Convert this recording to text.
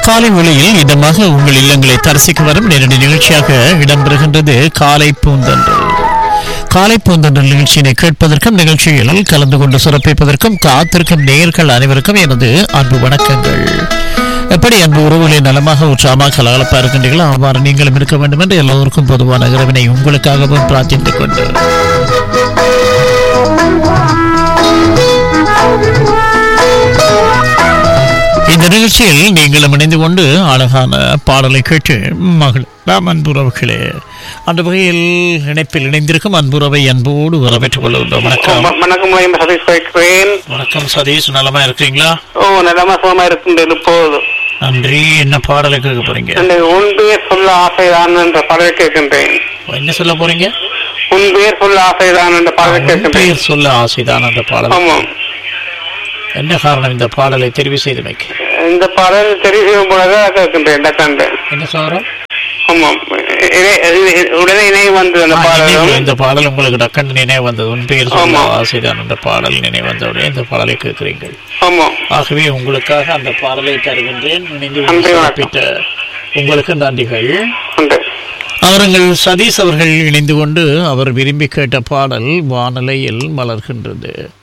காலை வேளையில் இதமாக உங்கள் இல்லங்களை தரிசிக்க வரும் நேரடி நிகழ்ச்சியாக இடம்பெறுகின்றது காலை பூந்தன்று காலை பூந்தன்று நிகழ்ச்சியினை கேட்பதற்கும் நிகழ்ச்சியில் கலந்து கொண்டு சிறப்பிப்பதற்கும் காத்திருக்கும் நேயர்கள் அனைவருக்கும் எனது அன்பு வணக்கங்கள் எப்படி அன்பு உறவுகளை நலமாக உற்சாகமாக கலகலப்பா இருக்கின்றீர்களோ அவ்வாறு நீங்களும் இருக்க வேண்டும் என்று எல்லோருக்கும் பொதுவான இறைவனை உங்களுக்காகவும் பிரார்த்தித்துக் கொண்டு இந்த நிகழ்ச்சியில் நீங்களும் இணைந்து கொண்டு அழகான பாடலை கேட்டு மகிழலாம் அன்புறவுகளே அந்த வகையில் இணைப்பில் இணைந்திருக்கும் அன்புறவை அன்போடு வரவேற்றுக் கொள்கின்றோம் வணக்கம் வ- வணக்கம் ஐயம் சதீஷ் வைக்கிறேன் வணக்கம் சதீஷ் நலமா இருக்கீங்களா ஓ நலமா சுகமா இருக்கின்றது இப்போது நன்றி என்ன பாடலை கேட்க போறீங்க இந்த உன் பேர் சொல்ல ஆசைதான் என்ற பாடலை கேட்கின்றேன் என்ன சொல்ல போறீங்க உன் பேர் சொல்ல ஆசைதான் என்ற பாடலை உன் கேட்கின்றேன் பெயர் சொல்ல ஆசைதான் அந்த பாடல் ஆமாம் என்ன காரணம் இந்த பாடலை தெரிவு செய்தமைக்கு இந்த பாடல் தெரிவு செய்யும் பொழுது கேட்கின்றேன் டக்காண்டு என்ன சொல்றோம் ஆமாம் இணை- இ- உடனே இணை வந்தது அந்த பாடலும் இந்த பாடல் உங்களுக்கு டக்குன்னு நினைவு வந்தது உன் பெயர் சொல்ல ஆமா. ஆசைதான் என்ற பாடல் நினைவு வந்தவுடனே இந்த பாடலை கேட்கிறீர்கள் ஆமாம் ஆகவே உங்களுக்காக அந்த பாடலை தருகின்றேன் இணைந்து நன்றி, வணக்கம். சிறப்பித்த உங்களுக்கு நன்றிகள் உண்டு அவர்கள் சதீஷ் அவர்கள் இணைந்து கொண்டு அவர் விரும்பி கேட்ட பாடல் வானலையில் மலர்கின்றது